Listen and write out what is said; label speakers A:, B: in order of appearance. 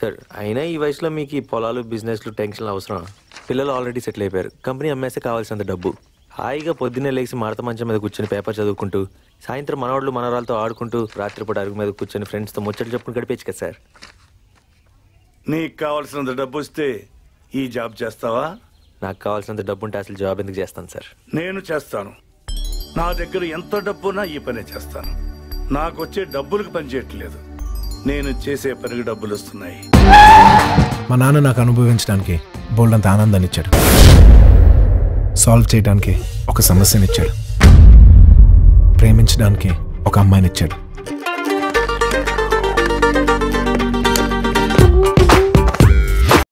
A: sir అయినా ఈ వయసులో మీకు ఈ పొలాలు బిజినెస్లు టెన్షన్లు అవసరం పిల్లలు ఆల్రెడీ సెటిల్ అయిపోయారు కంపెనీ అమ్మేస్తే కావాల్సినంత డబ్బు హాయిగా పొద్దున్నే లేచి మడత మంచం మీద కూర్చొని పేపర్ చదువుకుంటూ సాయంత్రం మనవాళ్ళు మనవరాలతో ఆడుకుంటూ రాత్రిపూట అరుగు మీద కూర్చొని ఫ్రెండ్స్తో ముచ్చట్లు చెప్పుకుని గడిపేచ్చు కదా సార్
B: నీకు కావలసినంత డబ్బు వస్తే ఈ జాబ్ చేస్తావా
A: నాకు కావాల్సినంత డబ్బు ఉంటే అసలు జాబ్ ఎందుకు చేస్తాను సార్
B: నేను చేస్తాను నా దగ్గర ఎంత డబ్బున్నా ఈ పనే చేస్తాను నాకు వచ్చే డబ్బులకు పని చేయట్లేదు నేను చేసే పనికి డబ్బులు వస్తున్నాయి
C: మా నాన్న నాకు అనుభవించడానికి బోల్డంత ఆనందాన్ని ఇచ్చాడు సాల్వ్ చేయడానికి ఒక సమస్యనిచ్చాడు ప్రేమించడానికి ఒక అమ్మాయిని ఇచ్చాడు